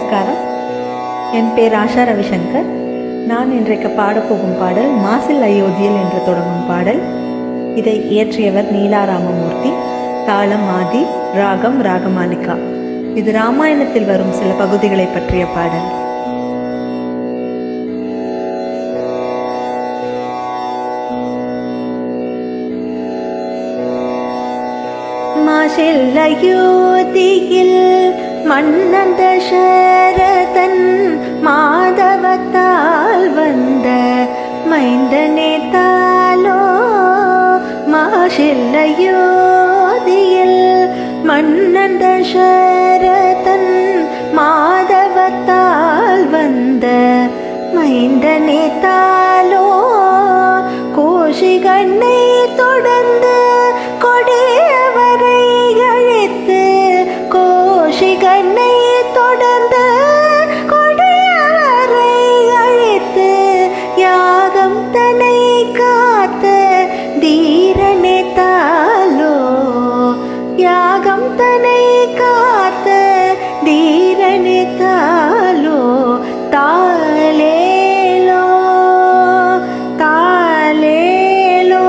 நமஸ்காரம் என் பேர் ஆஷா ரவிசங்கர் நான் இன்றைக்கு பாடப்போகும் பாடல் மாசில் அயோத்தியில் என்று தொடங்கும் பாடல் இதை இயற்றியவர் நீலா ராமமூர்த்தி தாளம் ஆதி ராகம் ராகமாலிகா இது ராமாயணத்தில் வரும் சில பகுதிகளை பற்றிய பாடல் மாசில்லயோதியில் மன்னன் தசரதன் மாதவத்தால் வந்த மைந்தனே தாலோ மாசில்லயோதியில் மன்னன் தசரதன் மாதவத்தால் வந்த மைந்தனே தாலோ கோஷிகண்ணை தொடர்ந்து கொடியவரை அழைத்து கோஷிகண்ணை தொடர்ந்து கொடியவரை அழைத்து யாகம் தன்னை காத்த தீரனே தாலோ யாகம் தன்னை காத்த தீரனே தாலோ தாலேலோ தாலேலோ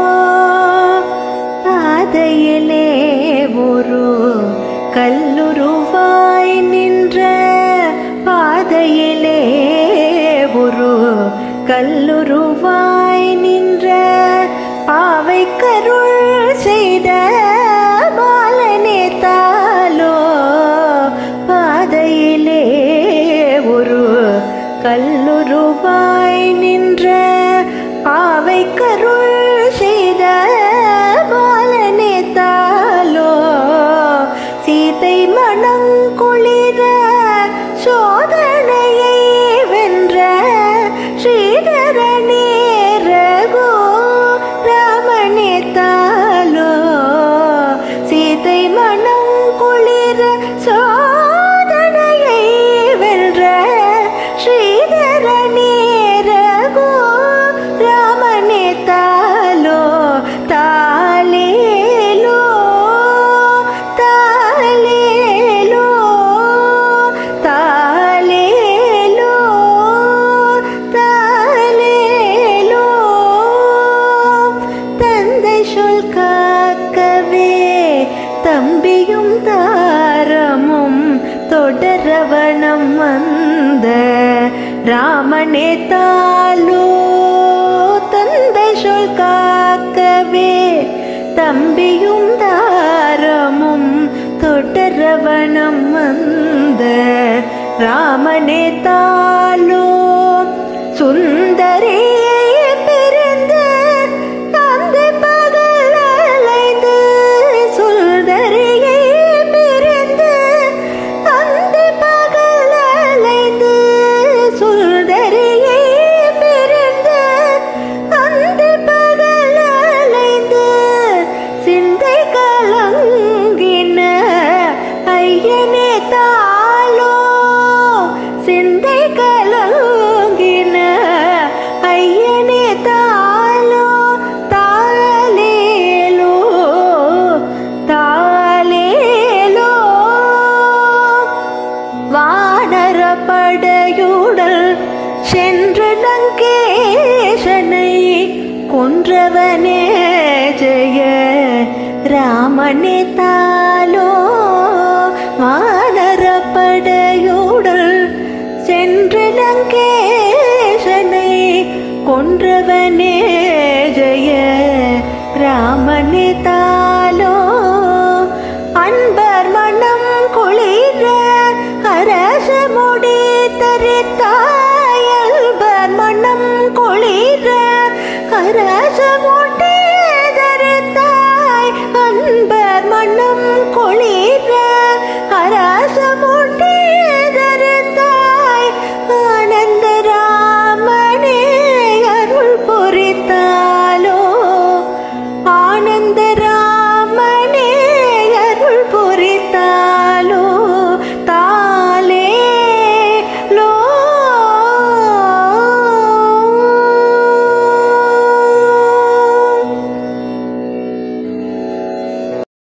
பாதையிலே ஒரு கல்லுருவாய் நின்ற பாதையிலே ஒரு கல்லுருவாய் நின்ற பாவை கருள் செய்த பாலனே தாலோ பாதையிலே ஒரு கல்லுருவாய் நின்ற பாவை கருள் செய்த பாலனே தாலோ சீதை மனம் குளிர சோதனையை வென்ற ஸ்ரீதரனே ரகு ராமனே தாலோ சீதை மனம் குளிர சோதனையை வென்ற ஸ்ரீதரனே ரகு ராமனே தாலோ தாலேலோ தாலேலோ தாலேலோ தாலேலோ தந்தை சொல் காக்கவே தம்பியும் தாரமும் தொடரவனம் வந்த ராமனே தாலோ தந்தை சொல் காக்கவே தம்பியும் தாரமும் தொடரவனம் வந்த ராமனே தாலோ சுந்தரியை பிரிந்து அந்த பகல் அலைந்து சுந்தரியை பிரிந்து அந்த பகல் அலைந்து சுந்தரியை பிரிந்து அந்த பகல் அலைந்து சிந்தை கலங்கின ஐயனே தாளோ சிந்தை கலங்கின ஐயனே தாளோ தாலேலோ தாலேலோ வானர படையுடல் சென்று லங்கேஷனை கொன்றவனே ஜெய ராமனே தாலோ வானர படையுடல் சென்று லங்கேஷனை கொன்றவனே ஜெய ராமனே தாலோ அன்பர் மனம்